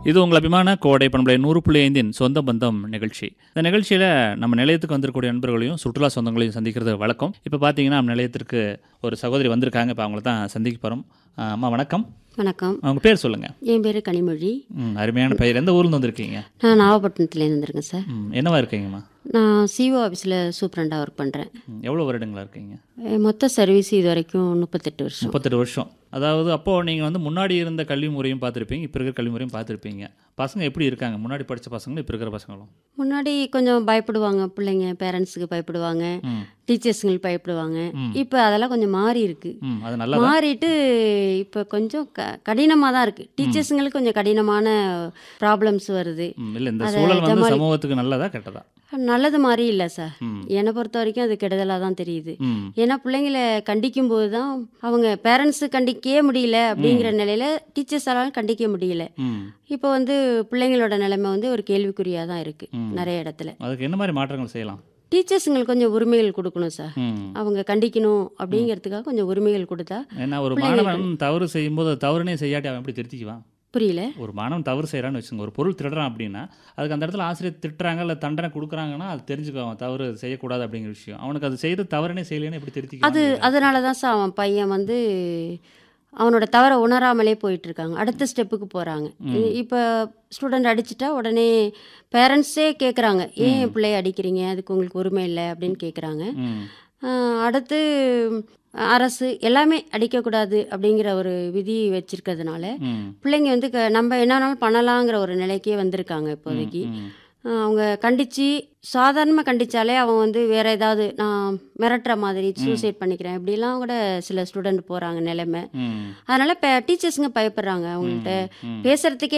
இது உங்கள் அபிமான கோடை பண்பலை நூறு புள்ளி ஐந்தின் சொந்த பந்தம் நிகழ்ச்சி இந்த நிகழ்ச்சியில் நம்ம நிலையத்துக்கு வந்திருக்கக்கூடிய நண்பர்களையும் சுற்றுலா சொந்தங்களையும் சந்திக்கிறது வழக்கம் இப்போ பார்த்தீங்கன்னா நம்ம நிலையத்திற்கு ஒரு சகோதரி வந்திருக்காங்க இப்போ அவங்கள தான் சந்திக்க போகிறோம் அம்மா வணக்கம் வணக்கம் அவங்க பேர் சொல்லுங்கள் என் பேர் கனிமொழி ம் அருமையான பெயர் எந்த ஊர்லேருந்து வந்திருக்கீங்க நான் நாகப்பட்டினத்துலேருந்து வந்திருக்கேன் சார் ம் என்னவா இருக்கீங்கம்மா நான் சிஓ ஆஃபீஸில் சூப்பரண்டாக ஒர்க் பண்ணுறேன் ம், எவ்வளோ வருடங்களா இருக்கீங்க மொத்த சர்வீஸ் இது வரைக்கும் முப்பத்தெட்டு வருஷம் முப்பத்தெட்டு வருஷம் அதாவது அப்போது நீங்கள் வந்து முன்னாடி இருந்த கல்வி முறையும் பார்த்துருப்பீங்க இப்போ இருக்கிற கல்வி முறையும் பார்த்துருப்பீங்க பசங்க எப்படி இருக்காங்க முன்னாடி படித்த பசங்களும் இப்போ இருக்கிற பசங்களும் முன்னாடி கொஞ்சம் பயப்படுவாங்க பிள்ளைங்க பேரண்ட்ஸுக்கு பயப்படுவாங்க ம் டீச்சர்ஸுங்களுக்கு பயப்படுவாங்க ம். இப்போ அதெல்லாம் கொஞ்சம் மாறி இருக்கு ம் அது நல்லா மாறிட்டு இப்போ கொஞ்சம் க கடினமாக தான் இருக்குது டீச்சர்ஸுங்களுக்கு கொஞ்சம் கடினமான ப்ராப்ளம்ஸ் வருது ம் இல்லை இந்த அதை சூழல் வந்து ஜமாளி- சமூகத்துக்கு நல்லதா கெட்டதா நல்லது மாதிரி இல்லை சார் ம் என்னை பொறுத்த வரைக்கும் அது கெடுதலாக தான் தெரியுது ம் ஏன்னா பிள்ளைங்களை கண்டிக்கும் போது தான் அவங்க பேரண்ட்ஸு கண்டிக்கவே முடியல அப்படிங்கிற நிலையில டீச்சர்ஸாலும் கண்டிக்க முடியல ம் இப்போ வந்து பிள்ளைங்களோட நிலைமை வந்து ஒரு கேள்விக்குறியாக தான் இருக்கு ம். நிறைய இடத்துல அதுக்கு என்ன மாதிரி மாற்றங்கள் செய்யலாம் டீச்சர்ஸுங்களுக்கு கொஞ்சம் உரிமைகள் கொடுக்கணும் சார் ம் அவங்க கண்டிக்கணும் அப்படிங்கிறதுக்காக கொஞ்சம் உரிமைகள் கொடுத்தா ஏன்னா ஒரு பிள்ளைங்களுக்கு- மாணவன் தவறு செய்யும்போது அது தவறுனே செய்யாட்டி அவன் எப்படி திருத்திக்குவான் புரியல ஒரு மாணவன் தவறு செய்கிறான்னு வச்சுங்க ஒரு பொருள் திருடுறான் அப்படின்னா அதுக்கு அந்த இடத்துல ஆசிரியர் திட்டுறாங்க இல்லை தண்டனை கொடுக்குறாங்கன்னா அது தெரிஞ்சுக்குவான் தவறு செய்யக்கூடாது அப்படிங்கிற விஷயம் அவனுக்கு அது செய்து தவறுனே செய்யலைன்னு எப்படி அது திருத்திக்குவான் அதனால தான் சார் அவன் பையன் வந்து அவனோட தவறை உணராமலே போயிட்டு இருக்காங்க அடுத்த ஸ்டெப்புக்கு போகிறாங்க இப்போ ஸ்டூடெண்ட் அடிச்சிட்டா உடனே பேரண்ட்ஸே கேட்குறாங்க ஏன் என் பிள்ளைய அடிக்கிறீங்க அதுக்கு உங்களுக்கு உரிமை இல்லை அப்படின்னு கேட்குறாங்க ம் ஆஹ் அடுத்து அரசு எல்லாமே அடிக்கக்கூடாது அப்படிங்கிற ஒரு விதி வச்சிருக்கிறதுனால ம் பிள்ளைங்க வந்து க- நம்ம என்ன வேணாலும் பண்ணலாங்கிற ஒரு நிலைக்கே வந்திருக்காங்க இப்போதைக்கு ம் ஆஹ் அவங்க கண்டித்து சாதாரணமாக கண்டிச்சாலே அவன் வந்து வேற ஏதாவது நான் மிரட்டுற மாதிரி சூசைட் பண்ணிக்கிறேன் இப்படிலாம் கூட சில ஸ்டூடெண்ட் போகிறாங்க நிலைமை ம் அதனால இப்போ டீச்சர்ஸுங்க பயப்படுறாங்க அவங்கள்ட்ட ம் பேசுறதுக்கே